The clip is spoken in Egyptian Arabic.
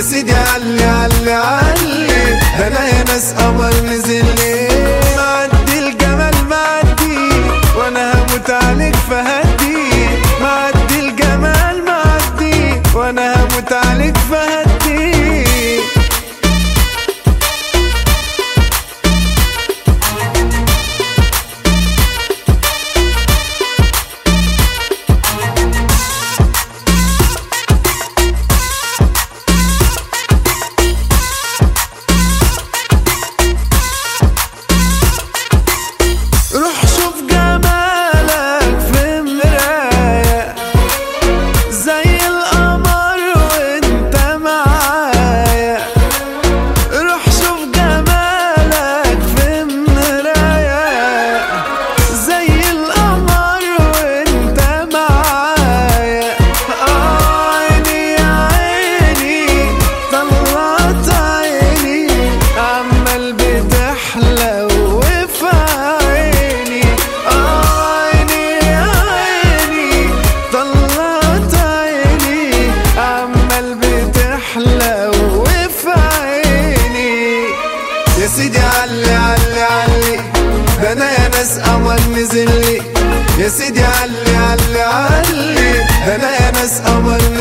سيدي علي علي علي انا يا ناس قمر نزل لي معدي الجمال معدي وانا هموت عليك فهدي معدي الجمال معدي وانا هموت عليك فهدي روح شوف جمالك في مراية زي القمر وانت معايا روح شوف جمالك في مراية زي القمر وانت معايا آه عيني يا عيني طلعت عيني عمال بتحلى وفي عيني آه عيني يا عيني طلعت عيني عمال بتحلى وفي عيني يا سيدي علي علي علي ده انا يا ناس قمر نزل لي يا سيدي علي علي علي ده انا يا ناس قمر